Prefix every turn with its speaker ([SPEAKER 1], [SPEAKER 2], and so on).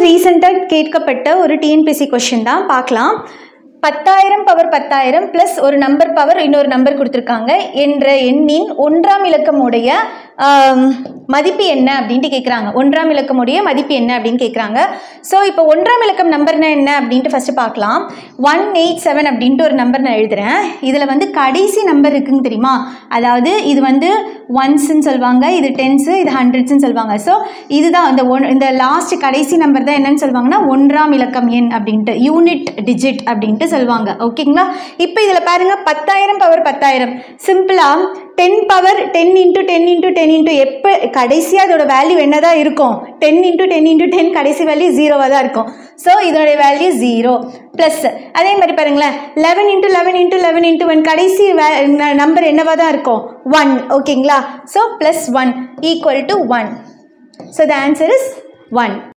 [SPEAKER 1] ரீசெண்டாக கேட்கப்பட்ட ஒரு டிஎன்பிசி கொஷின் தான் பார்க்கலாம் பத்தாயிரம் பவர் பத்தாயிரம் ப்ளஸ் ஒரு நம்பர் பவர் இன்னொரு நம்பர் கொடுத்துருக்காங்க என்ற எண்ணின் ஒன்றாம் இலக்கமுடைய ஆம், மதிப்பு என்ன அப்படின்ட்டு கேட்குறாங்க ஒன்றாம் இலக்கமுடைய மதிப்பு என்ன அப்படின்னு கேட்குறாங்க ஸோ இப்போ ஒன்றாம் இலக்கம் நம்பர்னா என்ன அப்படின்ட்டு ஃபஸ்ட்டு பார்க்கலாம் ஒன் எயிட் செவன் அப்படின்ட்டு ஒரு நம்பர் நான் எழுதுகிறேன் இதில் வந்து கடைசி நம்பர் இருக்குன்னு தெரியுமா அதாவது இது வந்து ஒன்ஸ்ன்னு சொல்லுவாங்க இது டென்ஸு இது ஹண்ட்ரட்ஸ்ன்னு சொல்லுவாங்க ஸோ இதுதான் இந்த ஒன் இந்த லாஸ்ட் கடைசி நம்பர் தான் என்னன்னு சொல்லுவாங்கன்னா ஒன்றாம் இலக்கம் எண் அப்படின்ட்டு யூனிட் டிஜிட் அப்படின்ட்டு சொல்லுவாங்க ஓகேங்களா இப்போ இதில் பாருங்கள் பத்தாயிரம் பவர் பத்தாயிரம் சிம்பிளாக ten power ten into ten into ten into எப்போ கடைசியாக அதோட வேல்யூ என்ன தான் இருக்கும் ten into ten into ten கடைசி வேல்யூ ஜீரோவாக தான் இருக்கும் ஸோ இதோடைய வேல்யூ ஜீரோ ப்ளஸ் அதே மாதிரி பாருங்களேன் eleven into eleven into eleven into one கடைசி நம்பர் என்னவாக தான் இருக்கும் ஒன் ஓகேங்களா so plus one equal to one so the answer is one